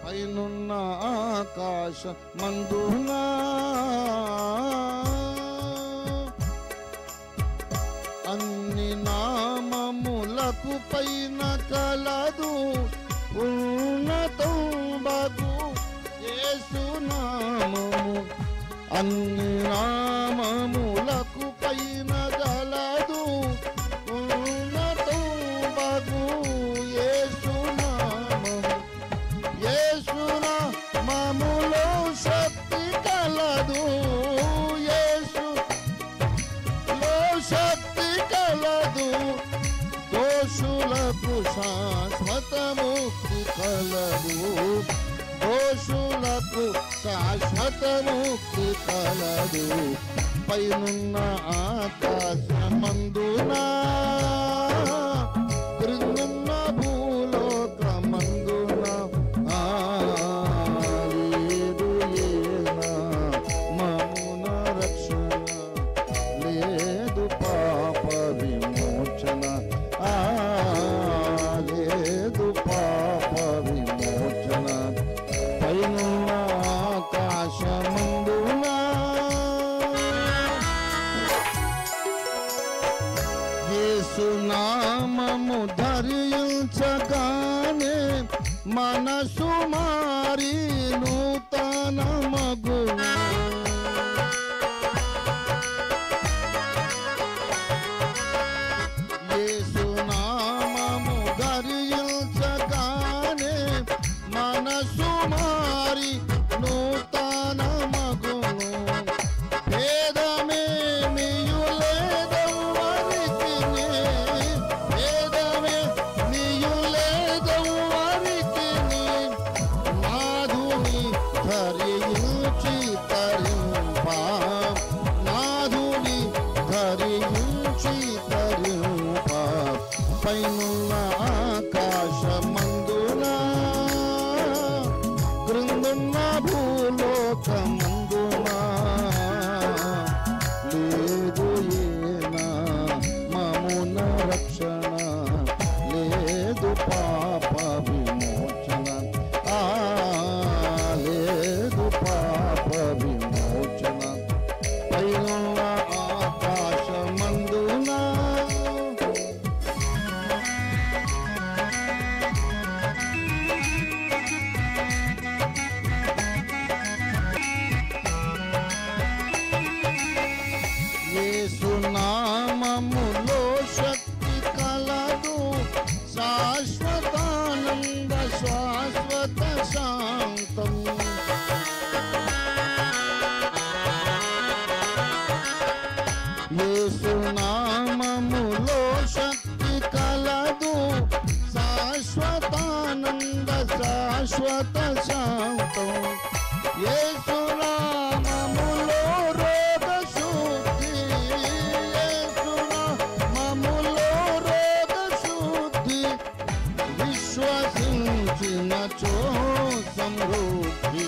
పైనున్న ఆకాశ మందునా అన్ని నామములకు పైన కలదు ఉన్నతం బగు యేసునామము అన్ని నామములకు పైన గలదు ఉన్నతం బగు యేసునామము యేసునామములో శక్తి కలదు యేసు లో శక్తి కలదు దోషులకు శాశ్వత ముక్తి కలదు దోషులకు శాశ్వత ముక్తి కలదు పైనున్న ఆకాశమందున క్రిందున్న భూలోకమందున ఆలేదు ఏనా మమున రక్షణ లేదు పాప విమోచన ఆ లేదు పాప విమోచన పైన ఆకాశమందున యేసునామము ధరించగానే మనసు మారి నూతన మగును యేసునామము ధరించగానే మనసు మారి నూతన మగును భేదమేమియు లేదెవ్వరికి భేదమేమియు లేదెవ్వరికి నాదుని ధరించి తరింప నాదుని ధరించి తరింప పైనున్న ఆకాశమందున క్రిందున్న భూలోకమందున లేదు ఏనా మమున రక్షణ లేదు పాప విమోచన ఆ లేదు పాప విమోచన పైన ఆకాశమందున యేసునామములో శక్తి కలదు శాశ్వతానంద శాశ్వత శాంతం యేసునామములో శక్తి కలదు శాశ్వతానంద శాశ్వత శాంతం యేసునామములో రోగ శుద్ధి యేసునామములో రోగ శుద్ధి విశ్వసించినచో సమృద్ధి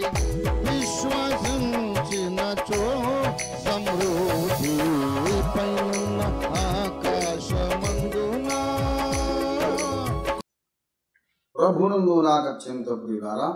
విశ్వసించినచో సమృద్ధి పైన ఆకాశమందునా ప్రభునందు నాకు అత్యంత ప్రియులారా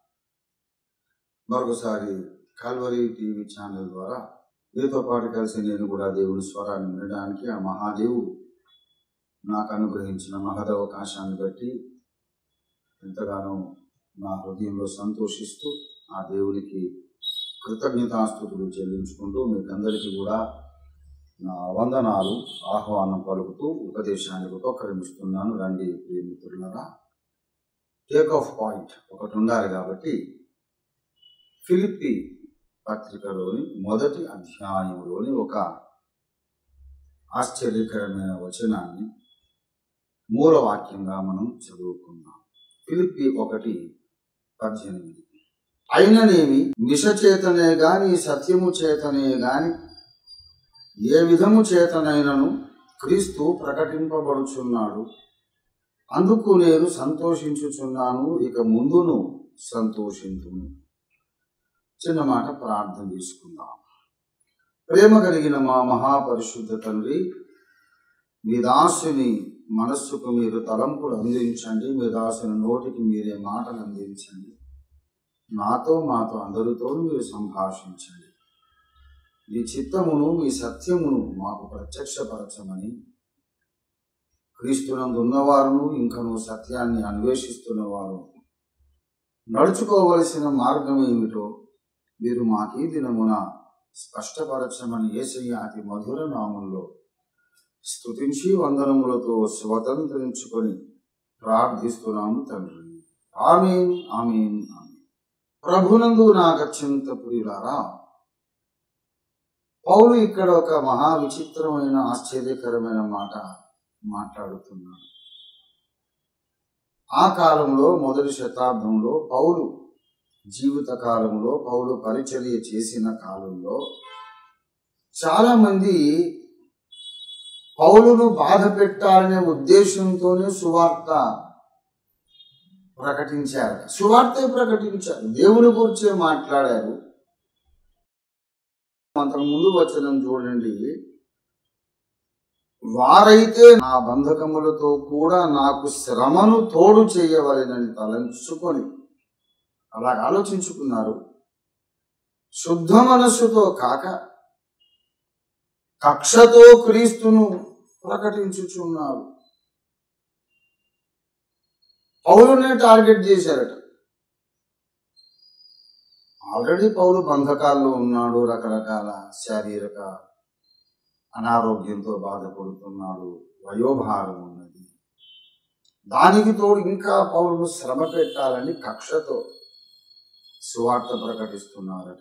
మరొకసారి కల్వరి టీవీ ఛానల్ ద్వారా మీతో పాటు కలిసి నేను కూడా దేవుని స్వరాన్ని వినడానికి ఆ మహాదేవుడు నాకు అనుగ్రహించిన మహదవకాశాన్ని బట్టి ఎంతగానో నా హృదయంలో సంతోషిస్తూ ఆ దేవునికి కృతజ్ఞతాస్థుతులు చెల్లించుకుంటూ మీకందరికీ కూడా నా వందనాలు ఆహ్వానం పలుకుతూ ఉపదేశానికి ఉపకరిస్తున్నాను రండి ప్రియమిత్రులారా టేక్ ఆఫ్ పాయింట్ ఒకటి ఉండాలి కాబట్టి ఫిలిప్పి పత్రికలోని మొదటి అధ్యాయంలోని ఒక ఆశ్చర్యకరమైన వచనాన్ని మూలవాక్యంగా మనం చదువుకుందాం ఫిలిప్పి ఒకటి పద్దెనిమిది అయిననేమి మిష చేతనే గాని సత్యము చేతనే గాని ఏ విధము చేతనైనను క్రీస్తు ప్రకటింపబడుచున్నాడు అందుకు నేను సంతోషించుచున్నాను ఇక ముందును సంతోషించును చిన్న మాట ప్రార్థన చేసుకుందాం ప్రేమ కలిగిన మా మహాపరిశుద్ధ తండ్రి మీ దాసుని మనస్సుకు మీరు తలంపులు అందించండి మీ దాసుని నోటికి మీరే మాటలు అందించండి నాతో మాతో అందరితో మీరు సంభాషించండి మీ చిత్తమును మీ సత్యమును మాకు ప్రత్యక్షపరచమని క్రీస్తునందు ఉన్నవారును ఇంకను సత్యాన్ని అన్వేషిస్తున్నవారు నడుచుకోవలసిన మార్గం ఏమిటో మీరు మాకీ దినమున స్పష్టపరచమని ఏసయ్య అతి మధుర నామంలో స్తుతించి వందనములతో స్వతంత్రించుకొని ప్రార్థిస్తున్నాము తండ్రి ఆమెన్ ఆమెన్ ఆమెన్ ప్రభునందు నాకు అత్యంత ప్రియులారా పౌలు ఇక్కడ ఒక మహా విచిత్రమైన ఆశ్చర్యకరమైన మాట మాట్లాడుతున్నాడు ఆ కాలంలో మొదటి శతాబ్దంలో పౌలు జీవిత కాలంలో పౌలు పరిచర్య చేసిన కాలంలో చాలా మంది పౌలును బాధ పెట్టాలనే ఉద్దేశంతోనే సువార్త ప్రకటించారు సువార్తే ప్రకటించారు దేవుని గురించే మాట్లాడారు అంతకు ముందు వచనం చూడండి వారైతే నా బంధకములతో కూడా నాకు శ్రమను తోడు చేయవలెనని తలంచుకొని అలాగ ఆలోచించుకున్నారు శుద్ధ మనస్సుతో కాక కక్షతో క్రీస్తును ప్రకటించుచున్నారు పౌలునే టార్గెట్ చేశారట ఆల్రెడీ పౌలు బంధకాల్లో ఉన్నాడు రకరకాల శారీరక అనారోగ్యంతో బాధపడుతున్నాడు వయోభారం ఉన్నది దానికి తోడు ఇంకా పౌరులు శ్రమ పెట్టాలని కక్షతో సువార్త ప్రకటిస్తున్నారట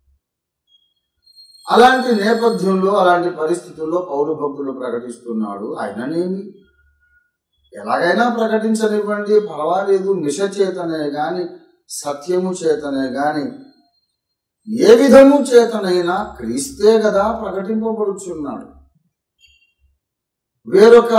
అలాంటి నేపథ్యంలో అలాంటి పరిస్థితుల్లో పౌరు భక్తులు ప్రకటిస్తున్నాడు ఆయననేమి ఎలాగైనా ప్రకటించనివ్వండి పర్వాలేదు మిష చేతనే గాని సత్యము చేతనే గాని ఏ విధము చేతనైనా క్రీస్తే కదా ప్రకటింపబడుచున్నాడు వేరొక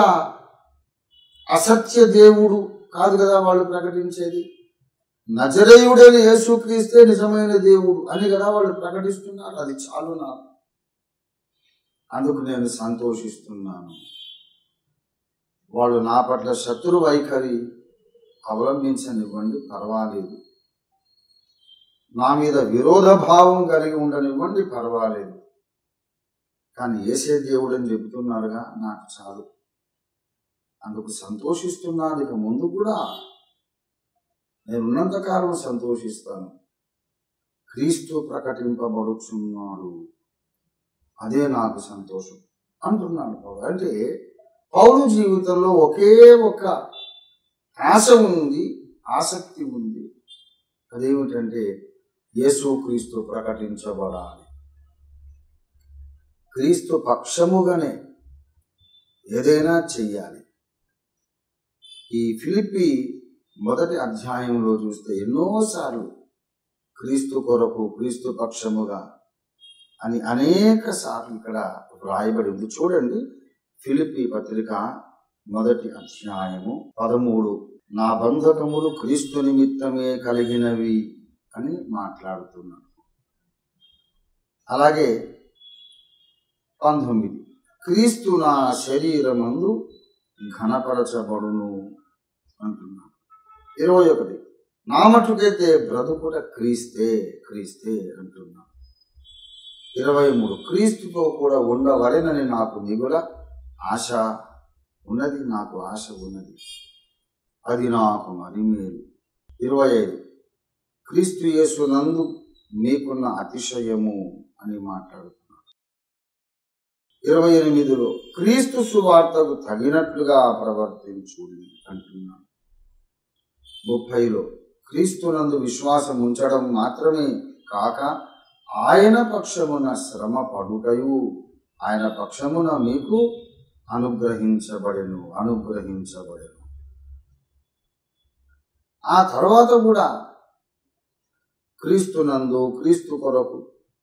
అసత్య దేవుడు కాదు కదా వాళ్ళు ప్రకటించేది నజరేయుడైన యేసుక్రీస్తే నిజమైన దేవుడు అని కదా వాళ్ళు ప్రకటిస్తున్నారు అది చాలు నాకు అందుకు నేను సంతోషిస్తున్నాను వాళ్ళు నా పట్ల శత్రు వైఖరి అవలంబించనివ్వండి పర్వాలేదు నా మీద విరోధ భావం కలిగి ఉండనివ్వండి పర్వాలేదు కానీ ఏసే దేవుడు అని చెబుతున్నారుగా నాకు చాలు అందుకు సంతోషిస్తున్నాను ఇక ముందు కూడా నేను ఉన్నంతకాలం సంతోషిస్తాను క్రీస్తు ప్రకటింపబడుచున్నాడు అదే నాకు సంతోషం అంటున్నాడు పౌలు అంటే పౌలు జీవితంలో ఒకే ఒక ఆశ ఉంది ఆసక్తి ఉంది అదేమిటంటే యేసు క్రీస్తు ప్రకటించబడాలి క్రీస్తు పక్షముగానే ఏదైనా చెయ్యాలి ఈ ఫిలిప్పి మొదటి అధ్యాయంలో చూస్తే ఎన్నోసార్లు క్రీస్తు కొరకు క్రీస్తు పక్షముగా అని అనేక సార్లు ఇక్కడ వ్రాయబడి ఉంది చూడండి ఫిలిప్పి పత్రిక మొదటి అధ్యాయము పదమూడు నా బంధకములు క్రీస్తు నిమిత్తమే కలిగినవి అని మాట్లాడుతున్నాడు అలాగే పంతొమ్మిది క్రీస్తు నా శరీరమందు ఘనపరచబడును అంటున్నాడు ఇరవై ఒకటి నా మటుకైతే బ్రతుకుట క్రీస్తే క్రీస్తే అంటున్నాడు ఇరవై మూడు క్రీస్తుతో కూడా ఉండవలెనని నాకు మిగుల ఆశ ఉన్నది నాకు ఆశ ఉన్నది అది నాకు మరి మేలు ఇరవై ఐదు క్రీస్తు యేసునందు మీకున్న అతిశయము అని మాట్లాడుతున్నాడు ఇరవై ఎనిమిదిలో క్రీస్తు సువార్తకు తగినట్లుగా ప్రవర్తించుడి అంటున్నాడు ముప్పైలో క్రీస్తునందు విశ్వాసం ఉంచడం మాత్రమే కాక ఆయన పక్షమున శ్రమ పడుటయు ఆయన పక్షమున మీకు అనుగ్రహించబడెను అనుగ్రహించబడెను ఆ తర్వాత కూడా క్రీస్తునందు క్రీస్తు కొరకు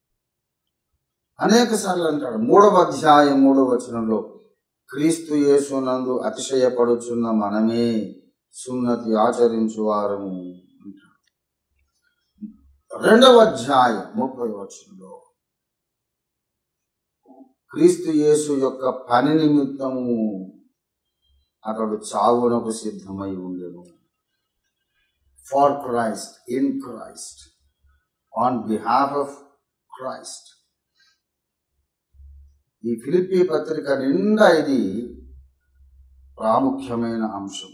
అనేక సార్లు అంటాడు మూడవ అధ్యాయం మూడవ వచనంలో క్రీస్తు యేసునందు అతిశయపడుచున్న మనమే సున్నతి ఆచరించు వారము అంటాడు రెండవ అధ్యాయం ముప్పై వచనంలో క్రీస్తు యేసు యొక్క పని నిమిత్తము అతడు చావునకు సిద్ధమై ఉండెను for Christ in Christ on behalf of Christ ఈ ఫిలిప్పి పత్రిక నిండా ఇది ప్రాముఖ్యమైన అంశం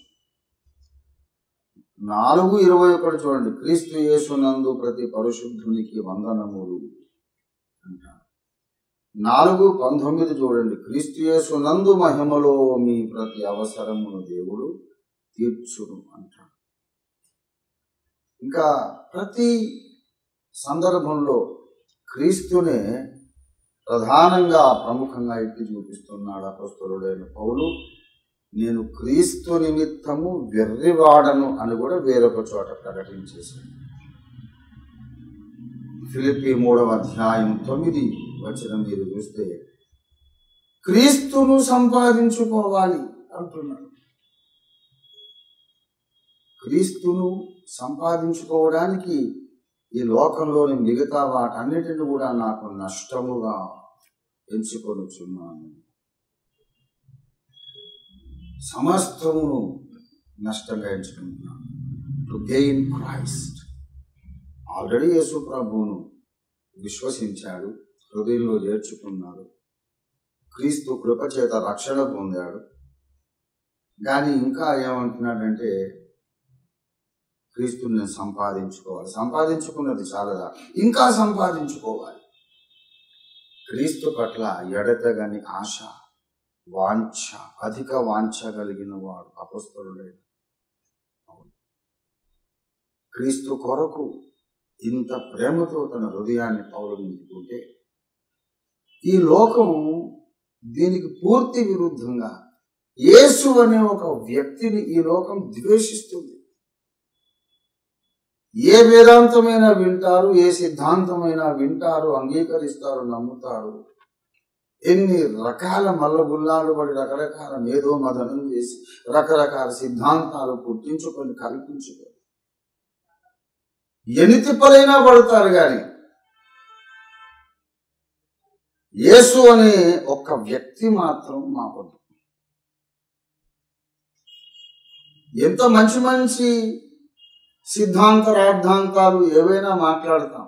నాలుగు ఇరవై ఒకటి చూడండి క్రీస్తు యేసునందు ప్రతి పరిశుద్ధునికి వందనములు అంటారు నాలుగు పంతొమ్మిది చూడండి క్రీస్తు యేసునందు మహిమలో మీ ప్రతి అవసరమును దేవుడు తీర్చును అంటాడు ఇంకా ప్రతి సందర్భంలో క్రీస్తునే ప్రధానంగా ప్రముఖంగా ఎత్తి చూపిస్తున్నాడు అపస్తులుడైన పౌలు నేను క్రీస్తు నిమిత్తము వెర్రివాడను అని కూడా వేరొక చోట ప్రకటించేశాను ఫిలిపి మూడవ అధ్యాయం తొమ్మిది వచ్చిన మీరు చూస్తే క్రీస్తును సంపాదించుకోవాలి అంటున్నాడు క్రీస్తును సంపాదించుకోవడానికి ఈ లోకంలోని మిగతా వాటన్నిటిని కూడా నాకు నష్టముగా ఎంచుకొనుచున్నాను సమస్తమును నష్టంగా ఎంచుకుంటున్నాను to gain Christ already Yesu ప్రభువును విశ్వసించాడు హృదయంలో చేర్చుకున్నాడు క్రీస్తు కృపచేత రక్షణ పొందాడు కానీ ఇంకా ఏమంటున్నాడంటే క్రీస్తుని నేను సంపాదించుకోవాలి సంపాదించుకున్నది చాలదా ఇంకా సంపాదించుకోవాలి క్రీస్తు పట్ల ఎడతగని ఆశ వాంఛ అధిక వాంఛ కలిగిన వాడు అపస్తులుడే క్రీస్తు కొరకు ఇంత ప్రేమతో తన హృదయాన్ని పౌలు నింపుకుంటే ఈ లోకం దీనికి పూర్తి విరుద్ధంగా యేసు అనే ఒక వ్యక్తిని ఈ లోకం ద్వేషిస్తుంది ఏ వేదాంతమైనా వింటారు ఏ సిద్ధాంతమైనా వింటారు అంగీకరిస్తారు నమ్ముతారు ఎన్ని రకాల మల్లబుల్లాలు పడి రకరకాల మేధో మదనం చేసి రకరకాల సిద్ధాంతాలు పుట్టించుకొని కల్పించుకొని ఎన్ని తిప్పలైనా పడతారు కానీ యేసు అనే ఒక్క వ్యక్తి మాత్రం మాకొద్దు ఎంత మంచి మంచి సిద్ధాంత రాద్ధాంతాలు ఏవైనా మాట్లాడతాం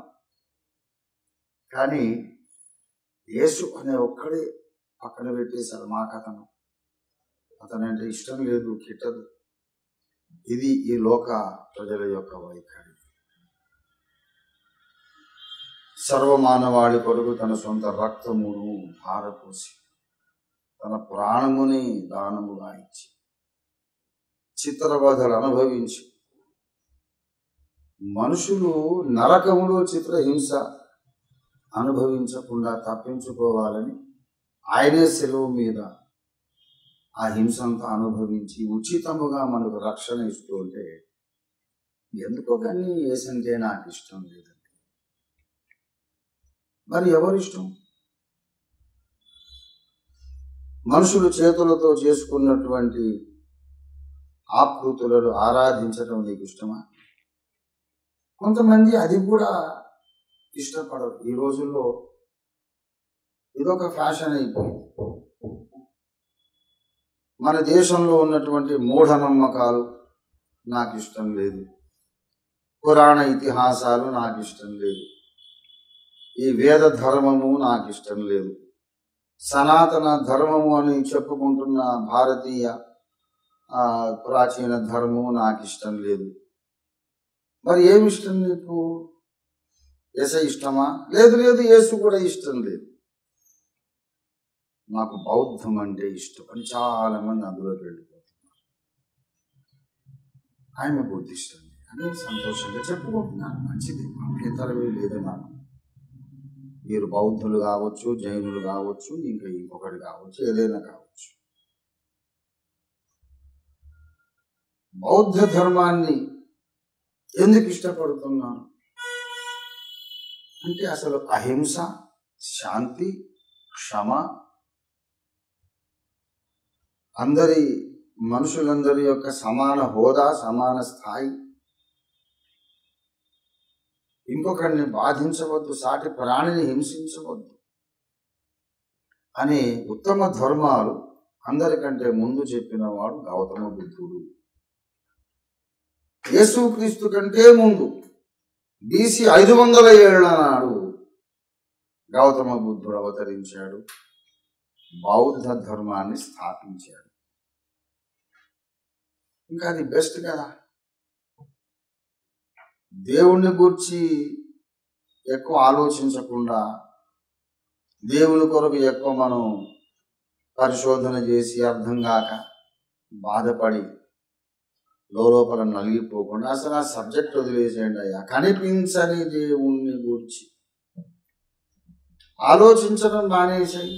కానీ యేసు అనే ఒక్కడే పక్కన పెట్టేశారు మా కథను అతనంటే ఇష్టం లేదు కిట్టదు ఇది ఈ లోక ప్రజల యొక్క వైఖరి సర్వమానవాళి కొరకు తన సొంత రక్తమును ధారపోసి తన ప్రాణముని దానముగా ఇచ్చి చిత్రవధలు అనుభవించి మనుషులు నరకములో చిత్రహింస అనుభవించకుండా తప్పించుకోవాలని ఆయనే సెలవు మీద ఆ హింస అంతా అనుభవించి ఉచితముగా మనకు రక్షణ ఇస్తూ ఉంటే ఎందుకో కానీ ఏసంటే నాకు ఇష్టం లేదండి మరి ఎవరిష్టం మనుషులు చేతులతో చేసుకున్నటువంటి ఆకృతులను ఆరాధించడం నీకు ఇష్టమా కొంతమంది అది కూడా ఇష్టపడరు ఈ రోజుల్లో ఇదొక ఫ్యాషన్ అయిపోయింది మన దేశంలో ఉన్నటువంటి మూఢనమ్మకాలు నాకు ఇష్టం లేదు పురాణ ఇతిహాసాలు నాకు ఇష్టం లేదు ఈ వేద ధర్మము నాకు ఇష్టం లేదు సనాతన ధర్మము అని చెప్పుకుంటున్న భారతీయ ఆ, ప్రాచీన ధర్మము నాకు ఇష్టం లేదు మరి ఏమి ఇష్టం నీకు ఎస ఇష్టమా లేదు లేదు యేసు కూడా ఇష్టం లేదు నాకు బౌద్ధం అంటే ఇష్టం అని చాలా మంది అందులోకి వెళ్ళిపోతున్నారు ఆయన బుద్ధిస్ట్ అండి అని సంతోషంగా చెప్పుకుంటున్నాను మంచిది అభ్యంతరమే లేదు నాకు మీరు బౌద్ధులు కావచ్చు జైనులు కావచ్చు ఇంకా ఇంకొకటి కావచ్చు ఏదైనా కావచ్చు బౌద్ధ ధర్మాన్ని ఎందుకు ఇష్టపడుతున్నాను అంటే అసలు అహింస శాంతి క్షమ అందరి మనుషులందరి యొక్క సమాన హోదా సమాన స్థాయి ఇంకొకరిని బాధించవద్దు సాటి ప్రాణిని హింసించవద్దు అనే ఉత్తమ ధర్మాలు అందరికంటే ముందు చెప్పిన వాడు గౌతమ బుద్ధుడు యేసుక్రీస్తు కంటే ముందు బీసీ ఐదు వందల ఏళ్ల నాడు గౌతమ బుద్ధుడు అవతరించాడు బౌద్ధ ధర్మాన్ని స్థాపించాడు ఇంకా అది బెస్ట్ కదా దేవుణ్ణి గూర్చి ఎక్కువ ఆలోచించకుండా దేవుని కొరకు ఎక్కువ మనం పరిశోధన చేసి అర్థం కాక బాధపడి లోపల నలిగిపోకుండా అసలు ఆ సబ్జెక్ట్ వదిలేసేయండి అయ్యా కనిపించని దేవుణ్ణి గూర్చి ఆలోచించడం మానేసాయి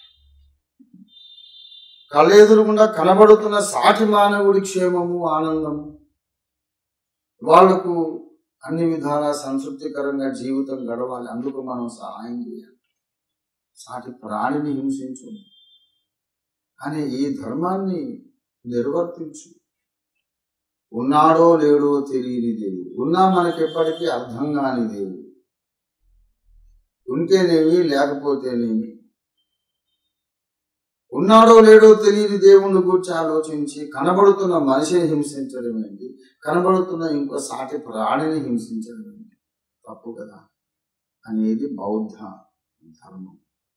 కళ్ళెదురుగుండా కనబడుతున్న సాటి మానవుడి క్షేమము ఆనందము వాళ్లకు అన్ని విధాల సంతృప్తికరంగా జీవితం గడవాలి అందుకు మనం సహాయం చేయాలి సాటి ప్రాణిని హింసించు అనే ఈ ధర్మాన్ని నిర్వర్తించు ఉన్నాడో లేడో తెలియని దేవుడు ఉన్నా మనకెప్పటికీ అర్థం కాని దేవుడు ఉంటేనేమి లేకపోతేనేమి ఉన్నాడో లేడో తెలియని దేవుణ్ణి గురించి ఆలోచించి కనబడుతున్న మనిషిని హింసించడం ఏంటి కనబడుతున్న ఇంకో సాటి ప్రాణిని హింసించడం ఏంటి తప్పు కదా అనేది బౌద్ధ ధర్మం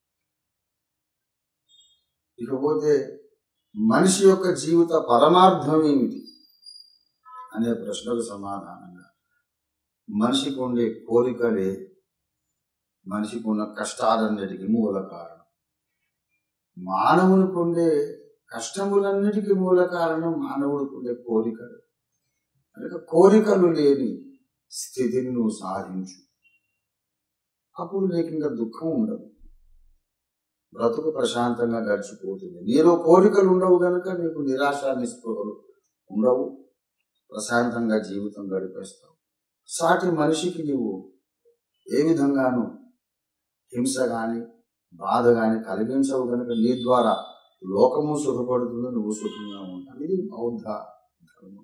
ఇకపోతే మనిషి యొక్క జీవిత పరమార్థం ఏమిటి అనే ప్రశ్నకు సమాధానంగా మనిషికి ఉండే కోరికలే మనిషికి ఉన్న కష్టాలన్నిటికీ మూల కారణం మానవునికి ఉండే కష్టములన్నిటికీ మూల కారణం మానవుడికి ఉండే కోరికలు కనుక కోరికలు లేని స్థితిని నువ్వు సాధించు అప్పుడు నీకు ఇంకా దుఃఖం ఉండదు బ్రతుకు ప్రశాంతంగా గడిచిపోతుంది నీలో కోరికలు ఉండవు కనుక నీకు నిరాశ నిస్పృహలు ఉండవు ప్రశాంతంగా జీవితం గడిపేస్తావు సాటి మనిషికి నీవు ఏ విధంగానూ హింస కానీ బాధ కానీ కలిగించవు కనుక నీ ద్వారా లోకము సుఖపడుతుంది నువ్వు సుఖంగా ఉంటావు ఇది బౌద్ధ ధర్మం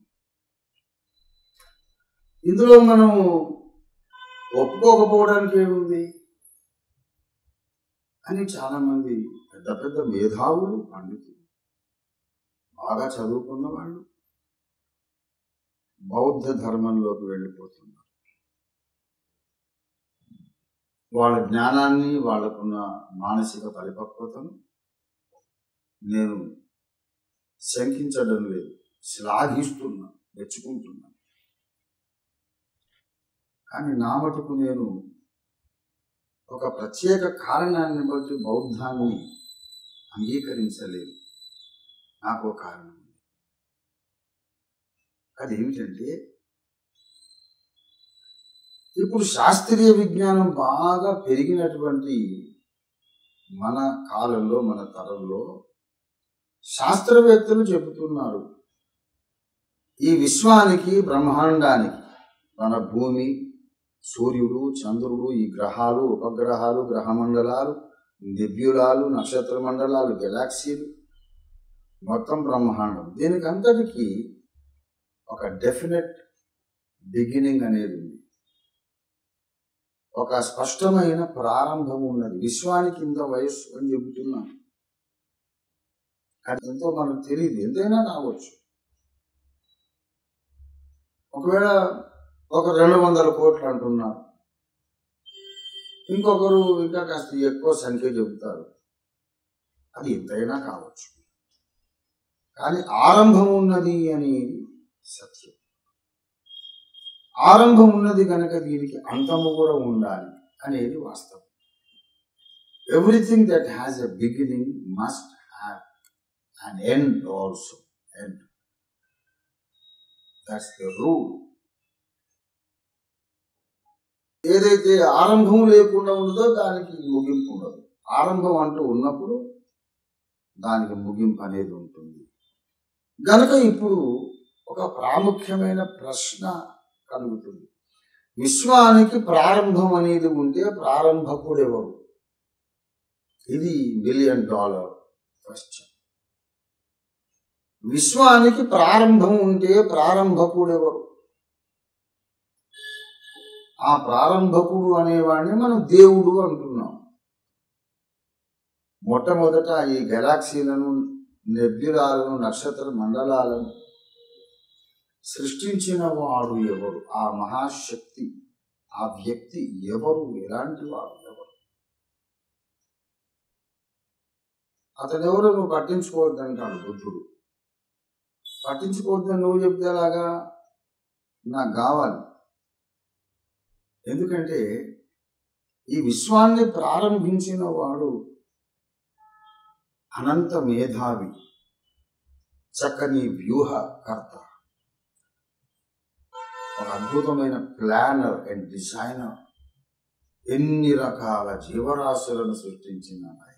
ఇందులో మనం ఒప్పుకోకపోవడానికి ఏముంది అని చాలా మంది పెద్ద పెద్ద మేధావులు పండితులు బాగా చదువుకున్న వాళ్ళు బౌద్ధ ధర్మంలోకి వెళ్ళిపోతున్నారు వాళ్ళ జ్ఞానాన్ని వాళ్ళకున్న మానసిక పరిపక్వతను నేను శంకించడం లేదు శ్లాఘిస్తున్నా మెచ్చుకుంటున్నా కానీ నా మటుకు నేను ఒక ప్రత్యేక కారణాన్ని బట్టి బౌద్ధాన్ని అంగీకరించలేదు నాకు ఒక కారణం ఉంది అదేమిటంటే ఇప్పుడు శాస్త్రీయ విజ్ఞానం బాగా పెరిగినటువంటి మన కాలంలో మన తరంలో శాస్త్రవేత్తలు చెబుతున్నారు ఈ విశ్వానికి బ్రహ్మాండానికి మన భూమి సూర్యుడు చంద్రుడు ఈ గ్రహాలు ఉపగ్రహాలు గ్రహమండలాలు నెబ్యులాలు నక్షత్ర మండలాలు గెలాక్సీలు మొత్తం బ్రహ్మాండం దీనికి అంతటికీ ఒక డెఫినెట్ బిగినింగ్ అనేది ఉంది ఒక స్పష్టమైన ప్రారంభం ఉన్నది విశ్వానికి ఇంత వయస్సు అని చెబుతున్నాను అది ఎంతో మనకు తెలియదు ఎంతైనా కావచ్చు ఒకవేళ ఒక రెండు వందల కోట్లు అంటున్నారు ఇంకొకరు ఇంకా కాస్త ఎక్కువ సంఖ్య చెబుతారు అది ఎంతైనా కావచ్చు కానీ ఆరంభం ఉన్నది అనేది సత్యం ఆరంభం ఉన్నది కనుక దీనికి అంతము కూడా ఉండాలి అనేది వాస్తవం everything that has a beginning must have an end also end that's the rule ఏదైతే ఆరంభం లేకుండా ఉండదో దానికి ముగింపు ఉండదు ఆరంభం అంటూ ఉన్నప్పుడు దానికి ముగింపు అనేది ఉంటుంది గనక ఇప్పుడు ఒక ప్రాముఖ్యమైన ప్రశ్న కలుగుతుంది విశ్వానికి ప్రారంభం అనేది ఉంటే ప్రారంభకుడు ఎవరు ఇది మిలియన్ డాలర్ క్వశ్చన్ విశ్వానికి ప్రారంభం ఉంటే ప్రారంభకుడు ఎవరు ఆ ప్రారంభకుడు అనేవాడిని మనం దేవుడు అంటున్నాం మొట్టమొదట ఈ గెలాక్సీలను నెబ్యులాలను నక్షత్ర మండలాలను సృష్టించిన వాడు ఎవరు ఆ మహాశక్తి ఆ వ్యక్తి ఎవరు ఎలాంటి వాడు ఎవరు అతనెవరో నువ్వు పట్టించుకోవద్దంటాడు బుద్ధుడు పట్టించుకోవద్దని నువ్వు చెప్తే అలాగా నాకు కావాలి ఎందుకంటే ఈ విశ్వాన్ని ప్రారంభించిన వాడు అనంత మేధావి చక్కని వ్యూహకర్త ఒక అద్భుతమైన ప్లానర్ అండ్ డిజైనర్ ఎన్ని రకాల జీవరాశులను సృష్టించిన ఆయన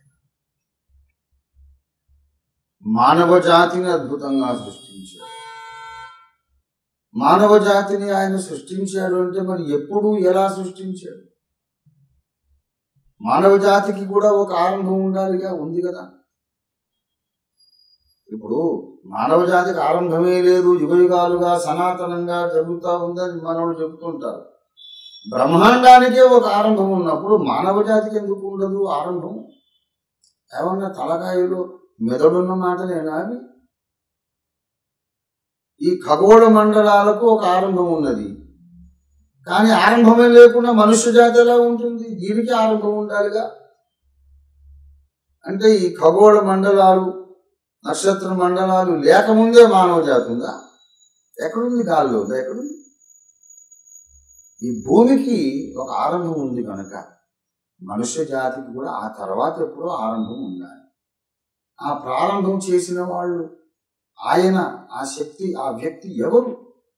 మానవ జాతిని అద్భుతంగా సృష్టించాడు మానవ జాతిని ఆయన సృష్టించాడు అంటే మరి ఎప్పుడు ఎలా సృష్టించాడు మానవ జాతికి కూడా ఒక ఆరంభం ఉండాలిగా ఉంది కదా ఇప్పుడు మానవ జాతికి ఆరంభమే లేదు యుగ యుగాలుగా సనాతనంగా జరుగుతూ ఉందని మనోడు చెబుతుంటారు బ్రహ్మాండానికే ఒక ఆరంభం ఉన్నప్పుడు మానవ జాతికి ఎందుకు ఉండదు ఆరంభం ఏమన్నా తలకాయలు మెదడున్న మాటలేనా అవి ఈ ఖగోళ మండలాలకు ఒక ఆరంభం ఉన్నది కానీ ఆరంభమే లేకుండా మనుష్య జాతి ఎలా ఉంటుంది దీనికి ఆరంభం ఉండాలిగా అంటే ఈ ఖగోళ మండలాలు నక్షత్ర మండలాలు లేకముందే మానవ జాతి ఉందా ఎక్కడుంది గాల్లో ఉందా ఎక్కడుంది ఈ భూమికి ఒక ఆరంభం ఉంది కనుక మనుష్య జాతికి కూడా ఆ తర్వాత ఎప్పుడో ఆరంభం ఉండాలి ఆ ప్రారంభం చేసిన వాళ్ళు ఆయన ఆ శక్తి ఆ వ్యక్తి ఎవరు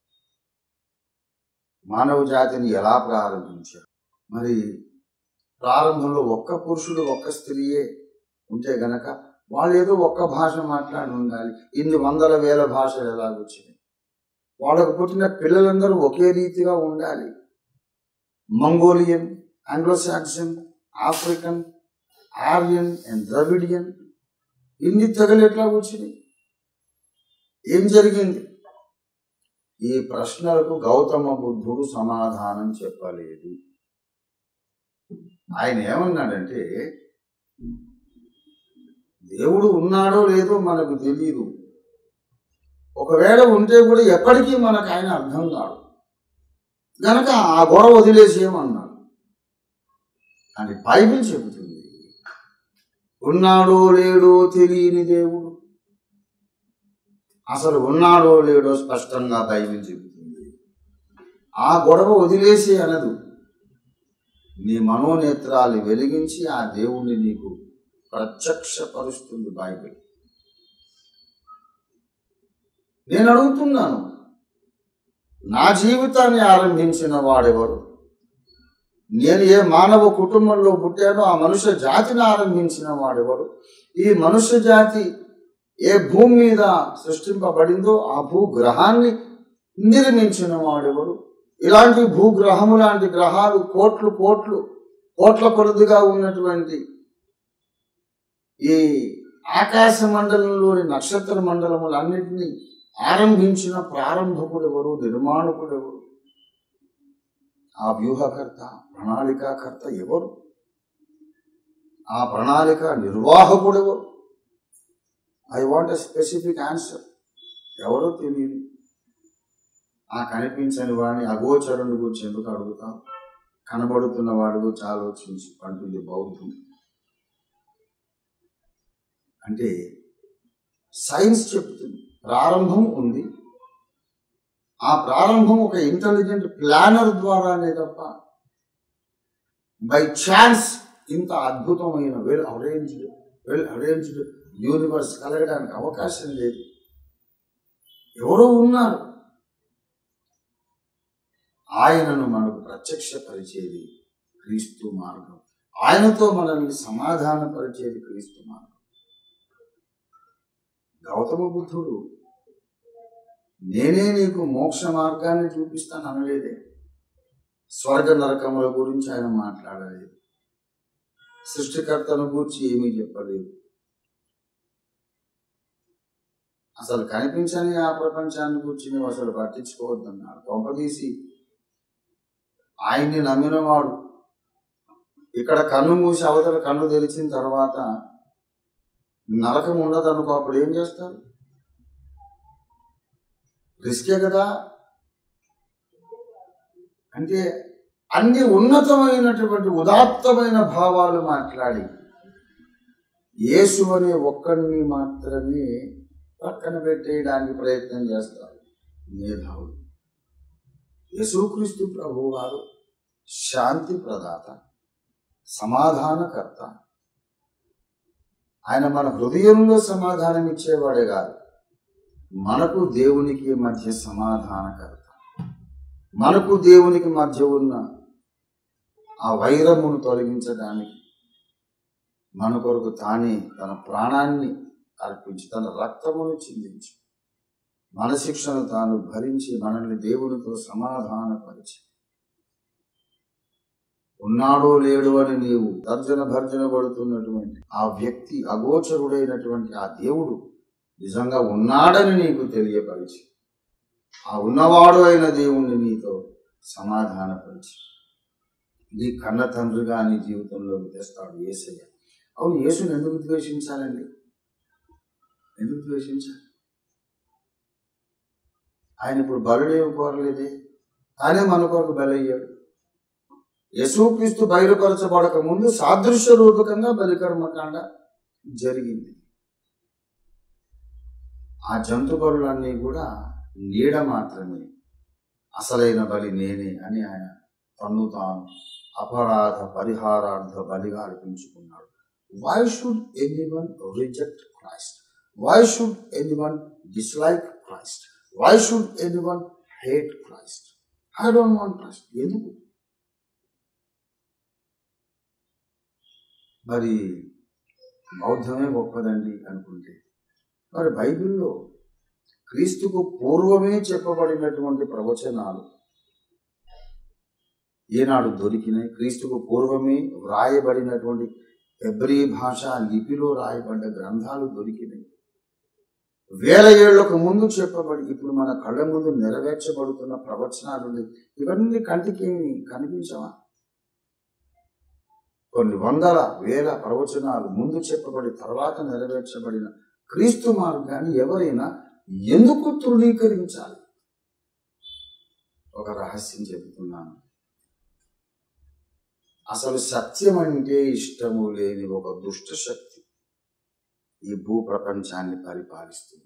మానవ జాతిని ఎలా ప్రారంభించారు మరి ప్రారంభంలో ఒక్క పురుషుడు ఒక్క స్త్రీయే ఉంటే గనక వాళ్ళు ఏదో ఒక్క భాష మాట్లాడి ఉండాలి ఇన్ని వందల వేల భాషలు ఎలాగొచ్చినాయి వాళ్ళకు పుట్టిన పిల్లలందరూ ఒకే రీతిగా ఉండాలి Mongolian Anglo Saxon African Aryan and Dravidian ఇన్ని తెగలు ఎట్లా వచ్చినాయి ఏం జరిగింది ఈ ప్రశ్నలకు గౌతమ బుద్ధుడు సమాధానం చెప్పలేదు ఆయన ఏమన్నాడంటే దేవుడు ఉన్నాడో లేదో మనకు తెలియదు ఒకవేళ ఉంటే కూడా ఎప్పటికీ మనకు ఆయన అర్థం కాడు గనక ఆ గొడవ వదిలేసేయమన్నాడు అని బైబిల్ చెబుతుంది ఉన్నాడో లేడో తెలియని దేవుడు అసలు ఉన్నాడో లేడో స్పష్టంగా బైబిల్ చెబుతుంది ఆ గొడవ వదిలేసి అనదు నీ మనోనేత్రాలు వెలిగించి ఆ దేవుణ్ణి నీకు ప్రత్యక్షపరుస్తుంది బైబిల్ నేను అడుగుతున్నాను నా జీవితాన్ని ఆరంభించిన వాడెవరు నేను ఏ మానవ కుటుంబంలో పుట్టానో ఆ మనుష్య జాతిని ఆరంభించిన వాడెవరు ఈ మనుష్య జాతి ఏ భూమి మీద సృష్టింపబడిందో ఆ భూగ్రహాన్ని నిర్మించిన వాడెవరు ఇలాంటి భూగ్రహము లాంటి గ్రహాలు కోట్లు కోట్లు కోట్ల కొలదిగా ఉన్నటువంటి ఈ ఆకాశ మండలంలోని నక్షత్ర మండలములన్నింటినీ ఆరంభించిన ప్రారంభకుడు ఎవరు నిర్మాణకుడు ఎవరు ఆ వ్యూహకర్త ప్రణాళికాకర్త ఎవరు ఆ ప్రణాళిక నిర్వాహకుడు ఎవరు I want a specific answer ఎవరో తెలియదు ఆ కనిపించని వాడిని అగోచరుని గురించి ఎందుకు అడుగుతాం కనబడుతున్న వాడి గురించి ఆలోచించి అంటుంది బౌద్ధం అంటే సైన్స్ చెప్తుంది ప్రారంభం ఉంది ఆ ప్రారంభం ఒక ఇంటెలిజెంట్ ప్లానర్ ద్వారానే తప్ప బై ఛాన్స్ ఇంత అద్భుతమైన well arranged well arranged universe కలగడానికి అవకాశం లేదు ఎవరో ఉన్నారు ఆయనను మనకు ప్రత్యక్షపరిచేది క్రీస్తు మార్గం ఆయనతో మనల్ని సమాధానపరిచేది క్రీస్తు మార్గం గౌతమ బుద్ధుడు నేనే నీకు మోక్ష మార్గాన్ని చూపిస్తాను అనలేదే స్వర్గ నరకముల గురించి ఆయన మాట్లాడలేదు సృష్టికర్తను గురించి ఏమీ చెప్పలేదు అసలు కనిపించని ఆ ప్రపంచాన్ని గురించి నువ్వు అసలు పట్టించుకోవద్దన్నాడు కొంపదీసి ఆయన్ని నమ్మినవాడు ఇక్కడ కన్ను మూసి అవతల కన్ను తెరిచిన తర్వాత నరకం ఉండదనుకో అప్పుడు ఏం చేస్తారు రిస్కే కదా అంటే అన్ని ఉన్నతమైనటువంటి ఉదాత్తమైన భావాలు మాట్లాడి యేసు అనే ఒక్కడిని మాత్రమే పక్కన పెట్టేయడానికి ప్రయత్నం చేస్తారు మేధావులు యేసుక్రీస్తు ప్రభు వారు శాంతి ప్రదాత సమాధానకర్త ఆయన మన హృదయంలో సమాధానం ఇచ్చేవాడే కాదు మనకు దేవునికి మధ్య సమాధానకర్త మనకు దేవునికి మధ్య ఉన్న ఆ వైరమును తొలగించడానికి మన కొరకు తానే తన ప్రాణాన్ని అర్పించి తన రక్తమును చిందించి మన శిక్షను తాను భరించి మనల్ని దేవునితో సమాధానపరిచి ఉన్నాడో లేడు అని నీవు తర్జన భర్జన పడుతున్నటువంటి ఆ వ్యక్తి అగోచరుడైనటువంటి ఆ దేవుడు నిజంగా ఉన్నాడని నీకు తెలియపరిచి ఆ ఉన్నవాడు అయిన దేవుణ్ణి నీతో సమాధానపరిచి నీ కన్న తండ్రిగా నీ జీవితంలోకి తెస్తాడు ఏసయ్య అవును యేసుని ఎందుకు ద్వేషించాలండి ఎందుకు ద్వేషించాలి ఆయన ఇప్పుడు బలుడేమి కోరలేదే తానే మన కొరకు బలయ్యాడు యశుక్రీస్తు బయలుపరచబడక ముందు సాదృశ్య రూపకంగా బలికర్మకాండ జరిగింది ఆ జంతు బలులన్నీ కూడా నీడ మాత్రమే అసలైన బలి నేనే అని ఆయన తన్ను తాను అపరాధ పరిహారార్థ బలిగా అర్పించుకున్నాడు why should anyone reject Christ why should anyone dislike Christ why should anyone hate Christ I don't want Christ ఎందుకు మరి బౌద్ధమే గొప్పదండి అనుకుంటే మరి బైబిల్లో క్రీస్తుకు పూర్వమే చెప్పబడినటువంటి ప్రవచనాలు ఏనాడు దొరికినాయి క్రీస్తుకు పూర్వమే వ్రాయబడినటువంటి ఎబ్రి భాష లిపిలో రాయబడ్డ గ్రంథాలు దొరికినాయి వేల ఏళ్లకు ముందు చెప్పబడి ఇప్పుడు మన కళ్ళ ముందు నెరవేర్చబడుతున్న ప్రవచనాలు ఇవన్నీ కంటికి కనిపించవా కొన్ని వందల వేల ప్రవచనాలు ముందు చెప్పబడి తర్వాత నెరవేర్చబడిన క్రీస్తు మార్గాన్ని ఎవరైనా ఎందుకు తృణీకరించాలి ఒక రహస్యం చెబుతున్నాను అసలు సత్యం అంటే ఇష్టము లేని ఒక దుష్ట శక్తి ఈ భూ ప్రపంచాన్ని పరిపాలిస్తుంది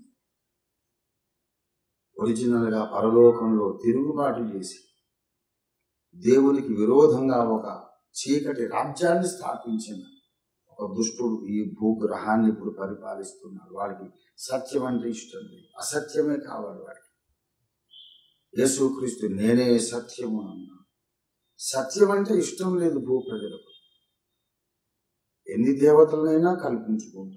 ఒరిజినల్గా పరలోకంలో తిరుగుబాటు చేసి దేవునికి విరోధంగా ఒక చీకటి రాజ్యాన్ని స్థాపించిన ఒక దుష్టుడు ఈ భూగ్రహాన్ని ఇప్పుడు పరిపాలిస్తున్నాడు వాడికి సత్యం అంటే ఇష్టం లేదు అసత్యమే కావాలి వాడికి యేసుక్రీస్తు నేనే సత్యము అన్నాడు సత్యం అంటే ఇష్టం లేదు భూ ప్రజలకు ఎన్ని దేవతలనైనా కల్పించుకుంటారు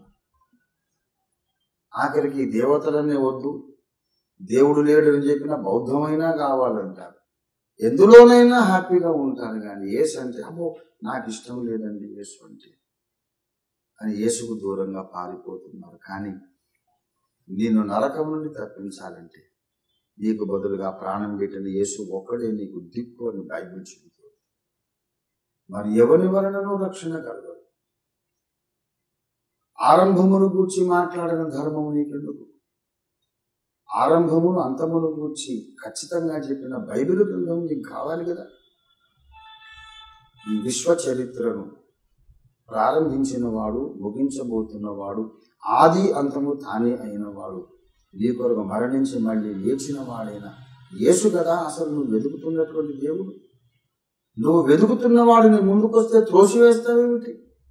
ఆఖరికి ఈ దేవతలనే వద్దు దేవుడు లేడని చెప్పిన బౌద్ధమైనా కావాలంటారు ఎందులోనైనా హ్యాపీగా ఉంటారు కానీ యేసు అంటే అమ్మో నాకు ఇష్టం లేదండి యేసు అంటే అని యేసుకు దూరంగా పారిపోతున్నారు కానీ నిన్ను నరకం నుండి తప్పించాలంటే నీకు బదులుగా ప్రాణం పెట్టిన యేసు ఒక్కడే నీకు దిక్కు అని బైబిల్ చెబుతుంది మరి ఎవరి వలనను రక్షణ కలగదు ఆరంభమును గూర్చి మాట్లాడిన ధర్మము నీకెందుకు ఆరంభమును అంతమును గూర్చి ఖచ్చితంగా చెప్పిన బైబిల్ గ్రంథం నీకు కావాలి కదా ఈ విశ్వ చరిత్రను ప్రారంభించిన వాడు ముగించబోతున్నవాడు ఆది అంతము తానే అయినవాడు నీ కొరకు మరణించి మళ్ళీ లేచిన వాడైన యేసు కదా అసలు నువ్వు వెతుకుతున్నటువంటి దేవుడు నువ్వు వెతుకుతున్న వాడిని ముందుకొస్తే త్రోసివేస్తావేమిటి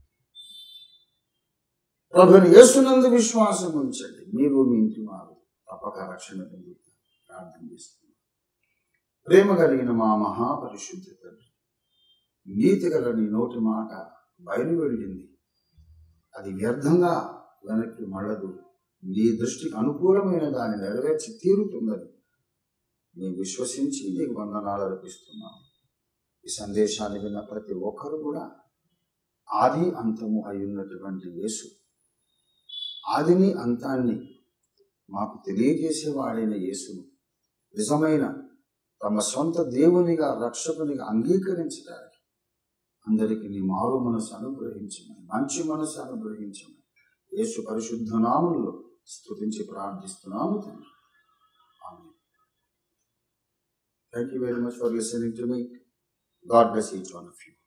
ప్రభుని యేసునందు విశ్వాసం ఉంచండి మీరు మీ ఇంటి వారు తప్పక రక్షణ పొందుతారు ప్రార్థన చేస్తున్నారు ప్రేమ కలిగిన మా మహాపరిశుద్ధ తండ్రి నీతి గల నీ నోటి మాట బయలు వెళ్ళింది అది వ్యర్థంగా వెనక్కి మళ్ళదు నీ దృష్టికి అనుకూలమైన దాన్ని నెరవేర్చి తీరుతుందని నేను విశ్వసించి నీకు వందనాలు అర్పిస్తున్నాను ఈ సందేశాన్ని విన్న ప్రతి ఒక్కరు కూడా ఆది అంతము అయి ఉన్నటువంటి యేసు ఆదిని అంతాన్ని మాకు తెలియజేసేవాడైన యేసును నిజమైన తమ సొంత దేవునిగా రక్షకునిగా అంగీకరించడానికి అందరికీ నీ మారు మనసు అనుగ్రహించమని మంచి మనసు అనుగ్రహించమని యేసు పరిశుద్ధ నామంలో స్తుతించి ప్రార్థిస్తున్నాము తండ్రి ఆమె thank you very much for listening to me God bless each one of you